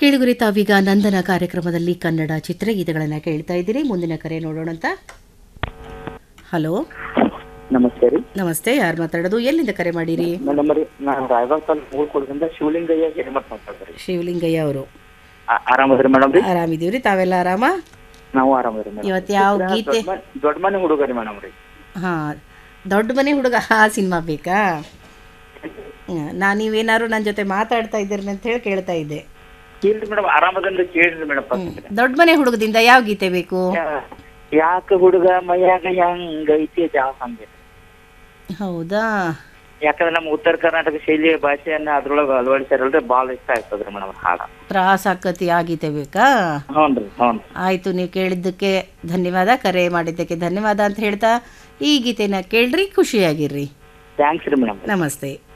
ಕೇಳುಗರಿ ತಾವೀಗ ನಂದನ ಕಾರ್ಯಕ್ರಮದಲ್ಲಿ ಕನ್ನಡ ಚಿತ್ರಗೀತೆಗಳನ್ನು ಕೇಳ್ತಾ ಇದ್ದೀರಿ ಮುಂದಿನ ಕರೆ ನೋಡೋಣ ಅಂತ ಹಲೋ ನಮಸ್ತೆ ರೀ ನಮಸ್ತೆ ಯಾರು ಮಾತಾಡೋದು ಎಲ್ಲಿಂದ ಕರೆ ಮಾಡಿರಿ ಮೇಡಮ್ ರೀ ನಾನು ರಾಯಬಾಗ್ ತಾಲೂಕು ಮೂಳ್ಕೋಟದಿಂದ ಶಿವಲಿಂಗಯ್ಯ ಹಿರೇಮಠ ಮಾತಾಡ್ರಿ ಶಿವಲಿಂಗಯ್ಯ ಅವರು ಆರಾಮದ್ರಿ ಮೇಡಮ್ ರೀ ಆರಾಮಿದೀವ್ರಿ ತಾವೆಲ್ಲ ಆರಾಮ ನಾವು ಆರಾಮದ್ರಿ ಮೇಡಮ್ ಇವತ್ತು ಯಾವ ಗೀತೆ ದೊಡ್ಡ ಮನೆ ಹುಡುಗ ರೀ ಮೇಡಮ್ ರೀ ಹಾ ದೊಡ್ಡ ಮನೆ ಹುಡುಗ ಆ ಸಿನಿಮಾ ಬೇಕಾ ನಾನು ನೀವೇನಾದ್ರು ನನ್ನ ಜೊತೆ ಮಾತಾಡ್ತಾ ಇದ್ದೀರಿ ಅಂತ ಹೇಳಿ ಕೇಳ್ತಾ ಇದ್ದೆ ಇಲ್ರಿ ಮೇಡಮ್ ಆರಾಮದಂದ್ರೆ ಕೇಳ್ರಿ ಮೇಡಮ್ ದೊಡ್ಡ ಮನೆ ಹುಡುಗದಿಂದ ಯಾವ ಗೀತೆ ಬೇಕು ಯಾಕ ಹುಡುಗ ಮೈಯಾಗ ಹೆಂಗೈತಿ ಜಾವ ಹಂಗೆ ಹೌದಾ ಯಾಕಂದ್ರೆ ನಮ್ಮ ಉತ್ತರ ಕರ್ನಾಟಕ ಶೈಲಿಯ ಭಾಷೆಯನ್ನ ಅದ್ರೊಳಗೆ ಅಳವಡಿಸ್ಯಾರಲ್ರಿ ಭಾಳ ಇಷ್ಟ ಆಗ್ತದ್ರಿ ಮೇಡಮ್ ಹಾಡ ತ್ರಾಸಾಕತಿ ಆ ಗೀತೆ ಬೇಕಾ ಹ್ಞೂ ರೀ ಹ್ಞೂ ಆಯಿತು ನೀವು ಕೇಳಿದ್ದಕ್ಕೆ ಧನ್ಯವಾದ ಕರೆ ಮಾಡಿದ್ದಕ್ಕೆ ಧನ್ಯವಾದ ಅಂತ ಹೇಳ್ತಾ ಈ ಗೀತೆನ ಕೇಳ್ರಿ ಖುಷಿಯಾಗಿರ್ರಿ ಥ್ಯಾಂಕ್ಸ್ ರೀ ಮೇಡಮ್ ನಮಸ್ತೆ